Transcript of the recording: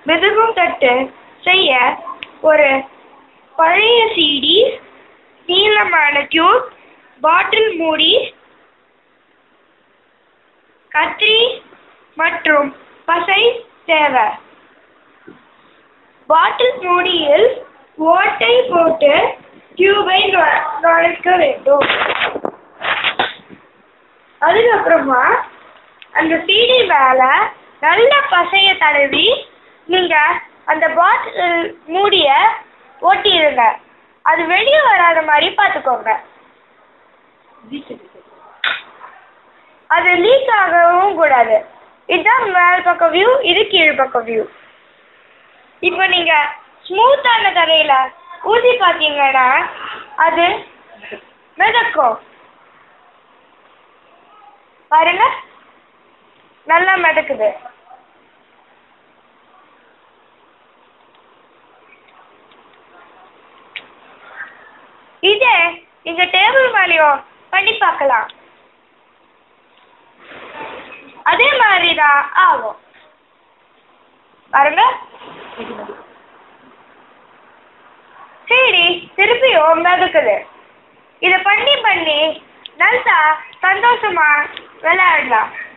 மெதுகும் தட்டு செய்ய ஒரு பழைய சிடி நீளமான டியூப் பாட்டில் மூடி கத்திரி மற்றும் பசை தேவை பாட்டில் மூடியில் ஓட்டை போட்டு டியூபை நு- நுழைக்க வேண்டும் அதுக்கப்புறமா அந்த சீடி மேல நல்ல பசைய தடவி நீங்க அந்த பாட்டில் மூடிய ஒட்டிடுங்க அது வெளியே வராத மாதிரி பார்த்துக்கோங்க அது லீக் ஆகவும் கூடாது இதுதான் மேல் பக்கம் வியூ இது கீழ் பக்கம் வியூ இப்போ நீங்க ஸ்மூத்தான தரையில ஊசி பார்த்தீங்கன்னா அது மிதக்கும் பாருங்க நல்லா மிதக்குது இதே நீங்க டேபிள் மேலேயும் பண்ணி பார்க்கலாம் அதே மாதிரி தான் ஆகும் பாருங்க சரி திருப்பியும் மிதக்குது இதை பண்ணி பண்ணி நல்லா சந்தோஷமா விளையாடலாம்